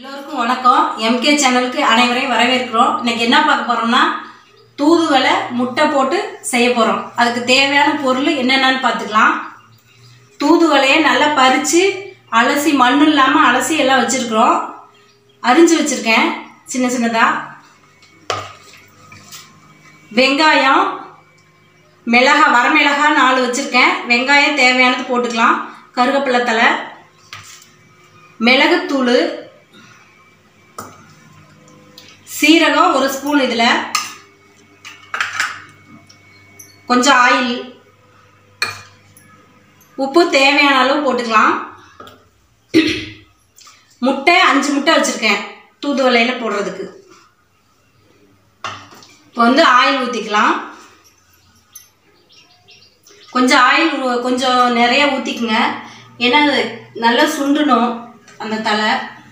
எல்லோருக்கும் வணக்கம் எம்கே சேனலுக்கு அனைவரையும் வரவேற்கிறோம் இன்னைக்கு என்ன பார்க்க போறோம்னா தூதுவளை முட்டை போட்டு செய்ய போகிறோம் அதுக்கு தேவையான பொருள் என்னென்னு பார்த்துக்கலாம் தூதுவளையை நல்லா பறித்து அலசி மண் இல்லாமல் அலசி எல்லாம் வச்சுருக்குறோம் அரிஞ்சு வச்சுருக்கேன் சின்ன சின்னதாக வெங்காயம் மிளகா வரமிளகா நாலு வச்சுருக்கேன் வெங்காயம் தேவையானது போட்டுக்கலாம் கருவேப்பிலை தலை மிளகுத்தூள் சீரகம் ஒரு ஸ்பூன் இதில் கொஞ்சம் ஆயில் உப்பு தேவையான அளவு போட்டுக்கலாம் முட்டை அஞ்சு முட்டை வச்சுருக்கேன் தூதுவளையில் போடுறதுக்கு இப்போ வந்து ஆயில் ஊற்றிக்கலாம் கொஞ்சம் ஆயில் ஊ- கொஞ்சம் நிறைய ஊற்றிக்குங்க ஏன்னா அது நல்லா சுண்டணும் அந்த தலை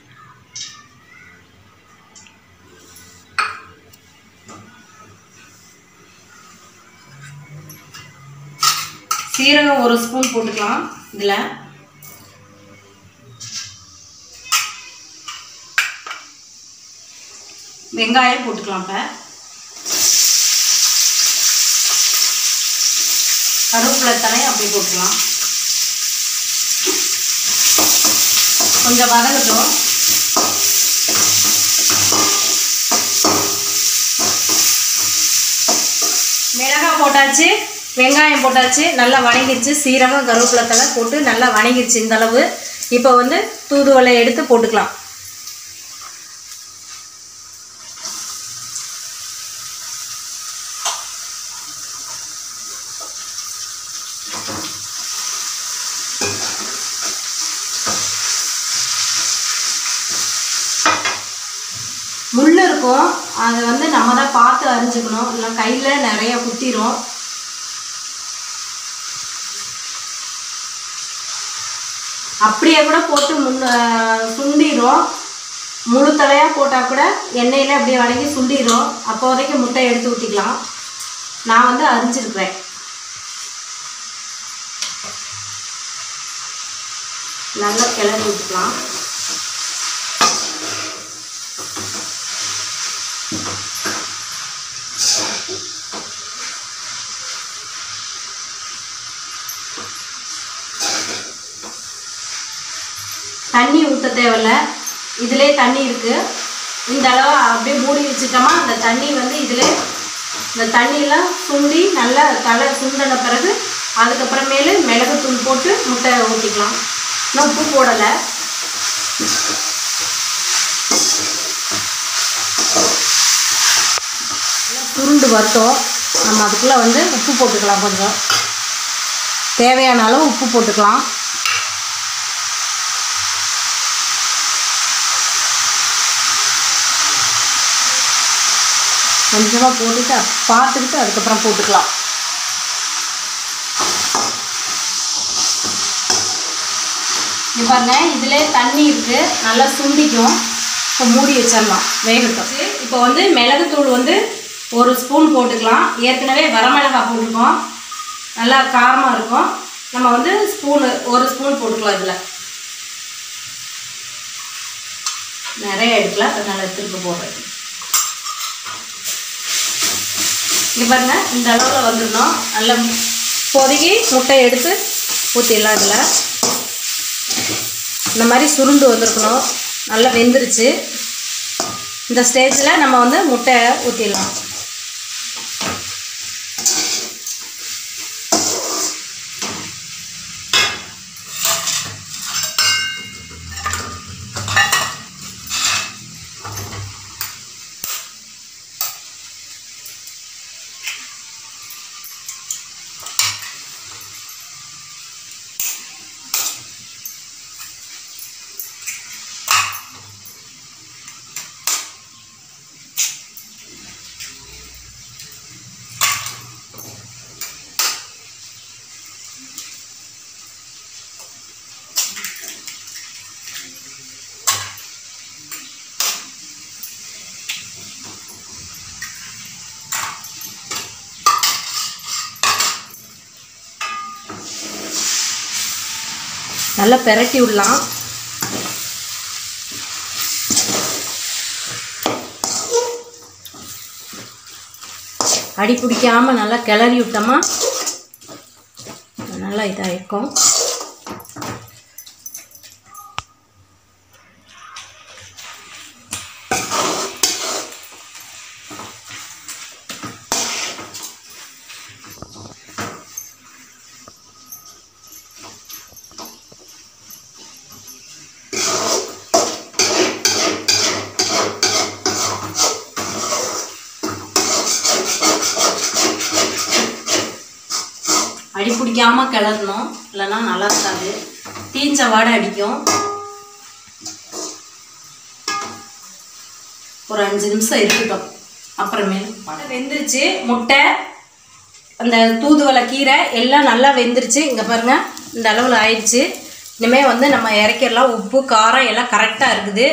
சீரகம் ஒரு ஸ்பூன் போட்டுக்கலாம் இதில் வெங்காயம் போட்டுக்கலாம் இப்போ கருவேப்பிலை தலை அப்படி போட்டுக்கலாம் கொஞ்சம் வதங்கட்டும் மிளகாய் போட்டாச்சு வெங்காயம் போட்டாச்சு நல்லா வணங்கிருச்சு சீரகம் கருவேப்பிலை தலை போட்டு நல்லா வணங்கிருச்சு இந்த அளவு இப்போ வந்து தூதுவளை எடுத்து போட்டுக்கலாம் முள் இருக்கும் அதை வந்து நம்ம தான் பார்த்து அரிஞ்சுக்கணும் இல்லை கையில் நிறைய குத்திரும் அப்படியே கூட போட்டு முன்ன சுண்டிரும் முழு தலையாக போட்டால் கூட எண்ணெயில் அப்படியே வதக்கி சுண்டிரும் அப்போதைக்கு முட்டை எடுத்து ஊற்றிக்கலாம் நான் வந்து அரிஞ்சிருக்கிறேன் நல்லா கிளறி விட்டுக்கலாம் தண்ணி ஊற்ற தேவையில்ல இதிலே தண்ணி இருக்குது இந்த அளவு அப்படியே மூடி வச்சுட்டோமா அந்த தண்ணி வந்து இதிலே இந்த தண்ணியெல்லாம் சுண்டி நல்லா தலை சுண்டின பிறகு அதுக்கப்புறமேலு மிளகுத்தூள் போட்டு முட்டை ஊற்றிக்கலாம் இன்னும் உப்பு போடலை நல்லா சுருண்டு வரட்டும் நம்ம அதுக்குள்ளே வந்து உப்பு போட்டுக்கலாம் கொஞ்சம் தேவையான அளவு உப்பு போட்டுக்கலாம் கொஞ்சமாக போட்டுட்டு அப்~ பார்த்துக்கிட்டு அதுக்கப்புறம் போட்டுக்கலாம் இது பாருங்க இதிலே தண்ணி இருக்குது நல்லா சுண்டிக்கும் இப்போ மூடி வச்சிடலாம் வேகட்டும் இப்போ வந்து மிளகுத்தூள் வந்து ஒரு ஸ்பூன் போட்டுக்கலாம் ஏற்கனவே வரமிளகாய் போட்டிருக்கோம் நல்லா காரமாக இருக்கும் நம்ம வந்து ஸ்பூனு ஒரு ஸ்பூன் போட்டுக்கலாம் இதில் நிறைய எடுக்கல அதனால திருப்பி போடுறேன் இங்கே பாருங்க இந்த அளவில் வந்துடணும் நல்லா பொதுகி முட்டையை எடுத்து ஊற்றிடலாம் இதில் இந்த மாதிரி சுருண்டு வந்திருக்கணும் நல்லா வெந்துருச்சு இந்த ஸ்டேஜில் நம்ம வந்து முட்டையை ஊற்றிடலாம் நல்லா பெரட்டி விடலாம் அடி பிடிக்காமல் நல்லா கிளறி விட்டோமா நல்லா இதாக இருக்கும் அடி பிடிக்காம கிளறணும் இல்லைன்னா நல்லா இருக்காது தீஞ்ச வாடை அடிக்கும் ஒரு அஞ்சு நிமிஷம் இருக்கட்டும் அப்புறமேல் முட்டை வெந்துருச்சு முட்டை அந்த தூதுவளை கீரை எல்லாம் நல்லா வெந்துருச்சு இங்கே பாருங்க இந்த அளவில் ஆயிடுச்சு இனிமேல் வந்து நம்ம இறக்கிடலாம் உப்பு காரம் எல்லாம் கரெக்டாக இருக்குது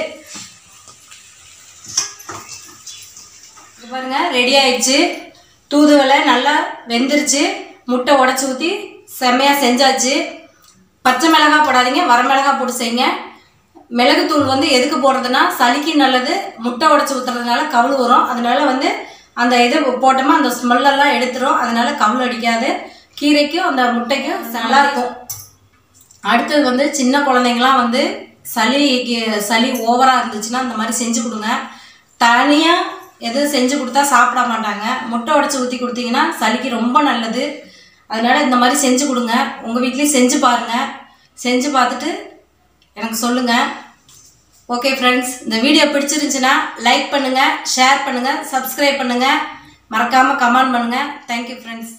இங்க பாருங்க ரெடி ஆயிடுச்சு தூதுவளை நல்லா வெந்துருச்சு முட்டை உடச்சி ஊற்றி செம்மையாக செஞ்சாச்சு பச்சை மிளகாய் போடாதீங்க வரமிளகாய் போட்டு செய்யுங்க மிளகுத்தூள் வந்து எதுக்கு போடுறதுன்னா சளிக்கு நல்லது முட்டை உடச்சி ஊற்றுறதுனால கவுள் வரும் அதனால வந்து அந்த இது போட்டோமா அந்த ஸ்மெல்லெல்லாம் எடுத்துரும் அதனால கவுள் அடிக்காது கீரைக்கும் அந்த முட்டைக்கும் நல்லா இருக்கும் அடுத்தது வந்து சின்ன குழந்தைங்களாம் வந்து சளி சளி ஓவராக இருந்துச்சுன்னா இந்த மாதிரி செஞ்சு கொடுங்க தனியாக எது செஞ்சு கொடுத்தா சாப்பிட மாட்டாங்க முட்டை உடச்சி ஊற்றி கொடுத்தீங்கன்னா சளிக்கு ரொம்ப நல்லது அதனால இந்த மாதிரி செஞ்சு கொடுங்க உங்கள் வீட்லேயும் செஞ்சு பாருங்கள் செஞ்சு பார்த்துட்டு எனக்கு சொல்லுங்கள் ஓகே ஃப்ரெண்ட்ஸ் இந்த வீடியோ பிடிச்சிருந்துச்சுன்னா லைக் பண்ணுங்கள் ஷேர் பண்ணுங்கள் சப்ஸ்கிரைப் பண்ணுங்கள் மறக்காமல் கமெண்ட் பண்ணுங்கள் தேங்க்யூ ஃப்ரெண்ட்ஸ்